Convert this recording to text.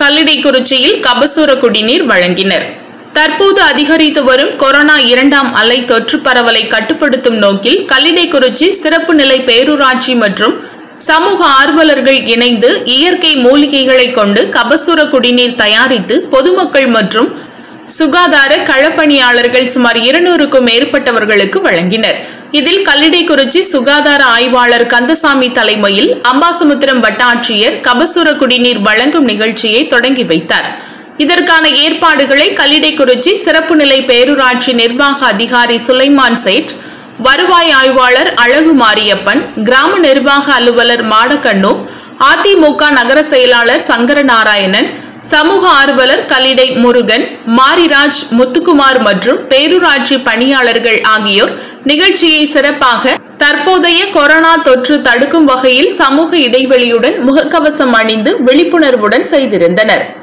கல்லிடைக்குறிச்சியில் கபசுர குடிநீர் வழங்கினர் தற்போது அதிகரித்து வரும் கொரோனா இரண்டாம் அலை தொற்று பரவலை கட்டுப்படுத்தும் நோக்கில் கல்லிடைக்குறிச்சி சிறப்பு நிலை பேரூராட்சி மற்றும் சமூக ஆர்வலர்கள் இணைந்து இயற்கை மூலிகைகளை கொண்டு கபசுர குடிநீர் தயாரித்து பொதுமக்கள் மற்றும் சுகாதார களப்பணியாளர்கள் சுமார் இருநூறுக்கும் மேற்பட்டவர்களுக்கு வழங்கினர் இதில் கல்லிடைக்குறிச்சி சுகாதார ஆய்வாளர் கந்தசாமி தலைமையில் அம்பாசமுத்திரம் வட்டாட்சியர் கபசுர குடிநீர் வழங்கும் நிகழ்ச்சியை தொடங்கி வைத்தார் இதற்கான ஏற்பாடுகளை கல்லிடைக்குறிச்சி சிறப்பு நிலை பேரூராட்சி நிர்வாக அதிகாரி சுலைமான் சேட் வருவாய் ஆய்வாளர் அழகு மாரியப்பன் கிராம நிர்வாக அலுவலர் மாடக்கண்ணு அதிமுக நகர செயலாளர் சங்கரநாராயணன் சமூக ஆர்வலர் கலிடை முருகன் மாரிராஜ் முத்துக்குமார் மற்றும் பேரூராட்சி பணியாளர்கள் ஆகியோர் நிகழ்ச்சியை சிறப்பாக தற்போதைய கொரோனா தொற்று தடுக்கும் வகையில் சமூக இடைவெளியுடன் முகக்கவசம் அணிந்து விழிப்புணர்வுடன் செய்திருந்தனர்